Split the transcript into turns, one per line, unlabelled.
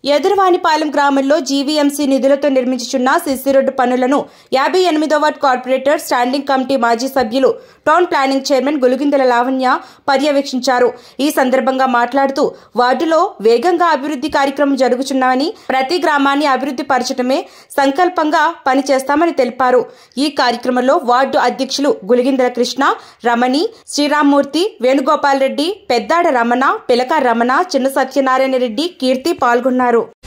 ఎదురువానిపాలెం గ్రామంలో జీవీఎంసీ నిధులతో నిర్మించుచున్న CC road పనులను యాభై ఎనిమిదో వార్డ్ కార్పొరేటర్ స్టాండింగ్ కమిటీ మాజీ సభ్యులు town planning chairman Gulugindala Lavanya పర్యవేక్షించారు ఈ సందర్భంగా మాట్లాడుతూ వార్డులో వేగంగా అభివృద్ధి కార్యక్రమం జరుగుచున్నామని ప్రతి గ్రామాన్ని అభివృద్ధి పరచడమే సంకల్పంగా పనిచేస్తామని తెలిపారు ఈ కార్యక్రమంలో వార్డు అధ్యక్షులు గులిగిందల కృష్ణ రమణి శ్రీరామ్మూర్తి వేణుగోపాల్ రెడ్డి పెద్దాడ రమణ పిలక రమణ చిన్న సత్యనారాయణ రెడ్డి కీర్తి పాల్గొన్నారు